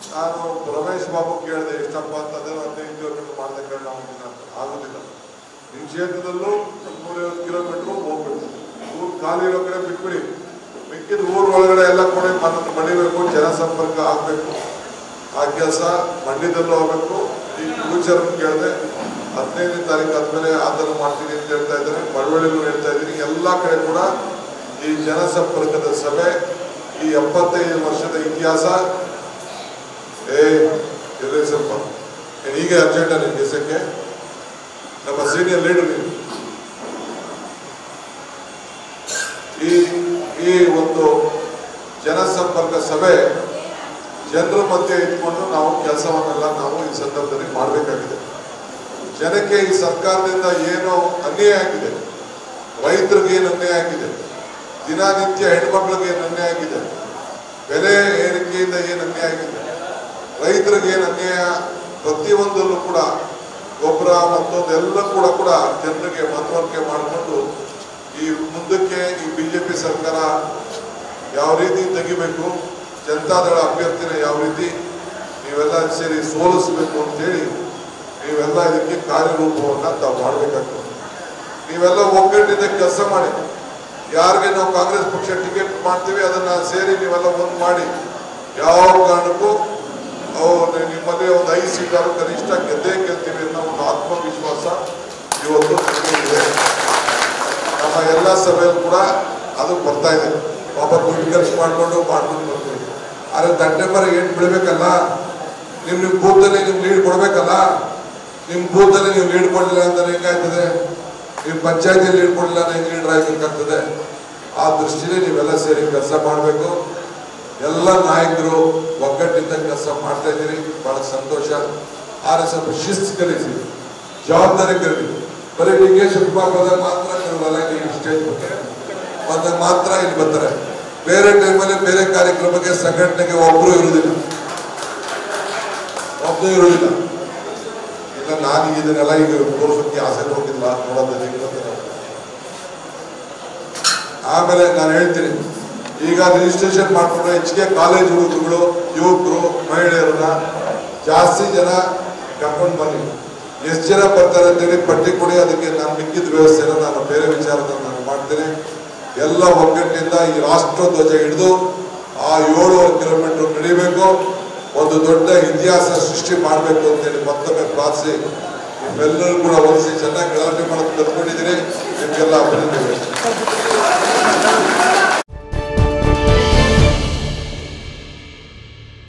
ನಾನು ರಮೇಶ್ ಬಾಬು ಕೇಳಿದೆ ಎಷ್ಟಪ್ಪ ಅಂತಂದ್ರೆ ಹದಿನೈದು ಕಿಲೋಮೀಟರ್ ಮಾಡಿದೆ ನಾವು ಇನ್ನ ಆಗೋದಿಲ್ಲ ನಿಮ್ಮ ಕ್ಷೇತ್ರದಲ್ಲೂ ನೂರೈವತ್ತು ಕಿಲೋಮೀಟರ್ ಹೋಗ್ಬೇಕು ಊರು ಖಾಲಿ ಇರೋ ಕಡೆ ಬಿಟ್ಬಿಡಿ ಮಿಕ್ಕಿದ ಊರ್ ಒಳಗಡೆ ಎಲ್ಲ ಕೂಡ ಮನ ಮಡಿಬೇಕು ಜನಸಂಪರ್ಕ ಆಗ್ಬೇಕು ಆ ಕೆಲಸ ಮಂಡ್ಯದಲ್ಲೂ ಹೋಗ್ಬೇಕು ಈ ಫ್ಯೂಚರ್ ಕೇಳಿದೆ ಹದಿನೈದನೇ ತಾರೀಕು ಆದ್ಮೇಲೆ ಆತರ ಮಾಡ್ತೀನಿ ಅಂತ ಹೇಳ್ತಾ ಇದ್ದಾರೆ ಮಳವಳ್ಳಿಲೂ ಹೇಳ್ತಾ ಇದ್ದೀನಿ ಎಲ್ಲ ಕಡೆ ಕೂಡ ಈ ಜನಸಂಪರ್ಕದ ಸಭೆ ಈ ಎಪ್ಪತ್ತೈದು ವರ್ಷದ ಇತಿಹಾಸ ಏ ಇರ್ರಿ ಸ್ವಲ್ಪ ಏನ್ ಹೀಗೆ ಅರ್ಜೆಂಟ ನಿನ್ ಕೆಲಸಕ್ಕೆ ನಮ್ಮ ಸೀನಿಯರ್ ಲೀಡರ್ ನೀವು ಈ ಈ ಒಂದು ಜನಸಂಪರ್ಕ ಸಭೆ ಜನರ ಮಧ್ಯೆ ಇಟ್ಕೊಂಡು ನಾವು ಕೆಲಸವನ್ನೆಲ್ಲ ನಾವು ಈ ಸಂದರ್ಭದಲ್ಲಿ ಮಾಡಬೇಕಾಗಿದೆ ಜನಕ್ಕೆ ಈ ಸರ್ಕಾರದಿಂದ ಏನು ಅನ್ಯಾಯ ಆಗಿದೆ ರೈತರಿಗೆ ಏನು ಅನ್ಯಾಯ ಆಗಿದೆ ದಿನನಿತ್ಯ ಹೆಣ್ಮಕ್ಳಿಗೆ ಏನು ಅನ್ಯಾಯ ಆಗಿದೆ ಬೆಲೆ ಏರಿಕೆಯಿಂದ ಏನು ಅನ್ಯಾಯ ಆಗಿದೆ ರೈತರಿಗೆ ಏನು ಅನ್ಯಾಯ ಪ್ರತಿಯೊಂದಲ್ಲೂ ಕೂಡ ಗೊಬ್ಬರ ಮತ್ತೊಂದೆಲ್ಲ ಕೂಡ ಕೂಡ ಜನರಿಗೆ ಮನವರಿಕೆ ಮಾಡಿಕೊಂಡು ಈ ಮುಂದಕ್ಕೆ ಈ ಬಿಜೆಪಿ ಸರ್ಕಾರ ಯಾವ ರೀತಿ ತೆಗಿಬೇಕು ಜನತಾದಳ ಅಭ್ಯರ್ಥಿನ ಯಾವ ರೀತಿ ನೀವೆಲ್ಲ ಸೇರಿ ಸೋಲಿಸಬೇಕು ಅಂತೇಳಿ ನೀವೆಲ್ಲ ಇದಕ್ಕೆ ಕಾರ್ಯರೂಪವನ್ನ ತಾವು ಮಾಡಬೇಕಾಗ್ತದೆ ನೀವೆಲ್ಲ ಒಗ್ಗಟ್ಟಿನಿಂದ ಕೆಲಸ ಮಾಡಿ ಯಾರಿಗೆ ನಾವು ಕಾಂಗ್ರೆಸ್ ಪಕ್ಷ ಟಿಕೆಟ್ ಮಾಡ್ತೀವಿ ಅದನ್ನ ಸೇರಿ ನೀವೆಲ್ಲ ಒಂದು ಮಾಡಿ ಯಾವ ಕಾರಣಕ್ಕೂ ಅವ್ರು ನಿಮ್ಮಲ್ಲಿ ಒಂದು ಐದು ಸೀಟಾರು ಕನಿಷ್ಠ ಗೆದ್ದೇ ಗೆಲ್ತೀವಿ ಅನ್ನೋ ಒಂದು ಆತ್ಮವಿಶ್ವಾಸ ಇವತ್ತು ನಮಗಿದೆ. ನಮ್ಮ ಎಲ್ಲ ಸಭೆಯಲ್ಲೂ ಕೂಡ ಅದು ಬರ್ತಾ ಇದೆ ಪಾಪ ದುಡ್ಡು ಖರ್ಚು ಮಾಡ್ಕೊಂಡು ಮಾಡ್ಕೊಂಡು ಬರ್ತೀವಿ ಆದ್ರೆ ದಂಡೆ ಮರ ಏನ್ ಬಿಡ್ಬೇಕಲ್ಲ ನಿಮ್ ನಿಮ್ ಬೂತಲ್ಲಿ ನಿಮ್ ಲೀಡ್ ಕೊಡ್ಬೇಕಲ್ಲ ನಿಮ್ ಬೂತಲ್ಲಿ ನೀವು ಲೀಡ್ ಕೊಡಲಿಲ್ಲ ಅಂದ್ರೆ ಹೆಂಗಾಯ್ತದೆ ನಿಮ್ ಪಂಚಾಯತಿ ಲೀಡ್ ಕೊಡಲಿಲ್ಲ ಅಂದ್ರೆ ಹೆಂಗ್ ಲೀಡರ್ ಆಗ್ಬೇಕಾಗ್ತದೆ ಆ ದೃಷ್ಟಿಲಿ ನೀವೆಲ್ಲ ಸೇರಿ ಕೆಲಸ ಮಾಡಬೇಕು ಎಲ್ಲ ನಾಯಕರು ಒಗ್ಗಟ್ಟಿಂದ ಕೆಲಸ ಮಾಡ್ತಾ ಇದ್ದೀರಿ ಬಹಳ ಸಂತೋಷ ಆದ್ರೆ ಸ್ವಲ್ಪ ಶಿಸ್ತು ಕಲಿಸಿ ಜವಾಬ್ದಾರಿ ಕಲಿ ಬರೀ ಡಿ ಕೆ ಶಿವಕುಮಾರ್ ಬಂದಾಗ ಮಾತ್ರ ಕೆಲವರೆಲ್ಲ ಇಲ್ಲಿ ಸ್ಟೇಜ್ ಬರ್ತಾರೆ ಬಂದಾಗ ಮಾತ್ರ ಇಲ್ಲಿ ಬರ್ತಾರೆ ಬೇರೆ ಟೈಮಲ್ಲಿ ಬೇರೆ ಕಾರ್ಯಕ್ರಮಕ್ಕೆ ಸಂಘಟನೆಗೆ ಒಬ್ರು ಇರುವುದಿಲ್ಲ ಒಬ್ಬರು ಇರುವುದಿಲ್ಲ ಇಲ್ಲ ನಾನು ಇದನ್ನೆಲ್ಲ ಈಗ ತೋರಿಸೋಕ್ಕೆ ಆಸೆ ಹೋಗಿಲ್ಲ ನೋಡೋದಿಲ್ಲ ಆಮೇಲೆ ನಾನು ಹೇಳ್ತೀನಿ ಈಗ ರಿಜಿಸ್ಟ್ರೇಷನ್ ಮಾಡ್ಕೊಂಡ್ರೆ ಹೆಚ್ಚಿಗೆ ಕಾಲೇಜ್ ಹುಡುಗರುಗಳು ಯುವಕರು ಮಹಿಳೆಯರನ್ನ ಜಾಸ್ತಿ ಜನ ಕರ್ಕೊಂಡು ಬನ್ನಿ ಎಷ್ಟು ಜನ ಬರ್ತಾರೆ ಅಂತೇಳಿ ಪಟ್ಟಿ ಕೊಡಿ ಅದಕ್ಕೆ ನಾನು ಮಿಕ್ಕಿದ ವ್ಯವಸ್ಥೆನ ನಾನು ಬೇರೆ ವಿಚಾರದ ನಾನು ಮಾಡ್ತೇನೆ ಎಲ್ಲ ಒಗ್ಗಟ್ಟಿನಿಂದ ಈ ರಾಷ್ಟ್ರ ಧ್ವಜ ಹಿಡಿದು ಆ ಏಳುವರೆ ಕಿಲೋಮೀಟರ್ ನಡಿಬೇಕು ಒಂದು ದೊಡ್ಡ ಇತಿಹಾಸ ಸೃಷ್ಟಿ ಮಾಡಬೇಕು ಅಂತೇಳಿ ಮತ್ತೊಮ್ಮೆ ಪ್ರಾರ್ಥಿಸಿ ನಿಮ್ಮೆಲ್ಲರೂ ಕೂಡ ಒಲಿಸಿ ಚೆನ್ನಾಗಿ ಗಲಾಟೆ ಮಾಡೋದು ಕಲ್ತ್ಕೊಂಡಿದ್ದೀರಿ ನಿಮಗೆಲ್ಲ ಅಭಿನಂದನೆ